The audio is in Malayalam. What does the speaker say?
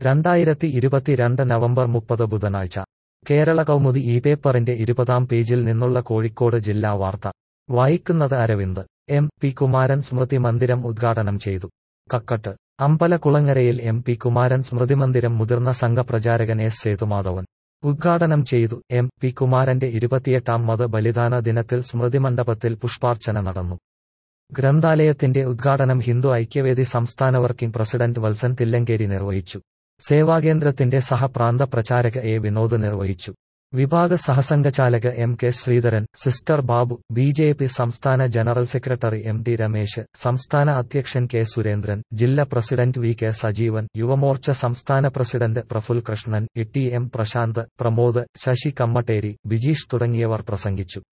രണ്ടായിരത്തി ഇരുപത്തിരണ്ട് നവംബർ മുപ്പത് ബുധനാഴ്ച കേരള കൗമുദി ഈ പേപ്പറിന്റെ ഇരുപതാം പേജിൽ നിന്നുള്ള കോഴിക്കോട് ജില്ലാ വാർത്ത വായിക്കുന്നത് അരവിന്ദ് എം പി കുമാരൻ സ്മൃതി മന്ദിരം ഉദ്ഘാടനം ചെയ്തു കക്കട്ട് അമ്പലക്കുളങ്ങരയിൽ എം പി കുമാരൻ സ്മൃതി മന്ദിരം മുതിർന്ന സംഘപ്രചാരകൻ എസ് സേതുമാധവൻ ഉദ്ഘാടനം ചെയ്തു എം പി കുമാരന്റെ ഇരുപത്തിയെട്ടാം മത ബലിദാന ദിനത്തിൽ സ്മൃതി മണ്ഡപത്തിൽ പുഷ്പാർച്ചന നടന്നു ഗ്രന്ഥാലയത്തിന്റെ ഉദ്ഘാടനം ഹിന്ദു ഐക്യവേദി സംസ്ഥാന വർക്കിംഗ് പ്രസിഡന്റ് വത്സൻ തില്ലങ്കേരി നിർവഹിച്ചു സേവാകേന്ദ്രത്തിന്റെ സഹപ്രാന്ത പ്രചാരക എ വിനോദ് നിർവഹിച്ചു വിഭാഗ സഹസംഘചാലക M K Sreedharan sister Babu B J P സംസ്ഥാന general secretary M T Ramesh സംസ്ഥാന അധ്യക്ഷൻ കെ സുരേന്ദ്രൻ ജില്ലാ president V K Sajeevan Yuvamorcha സംസ്ഥാന president Praphul Krishnan E T M Prashanth Pramod Sasi Kammatteri Bijeesh തുടങ്ങിയവർ പ്രസംഗിച്ചു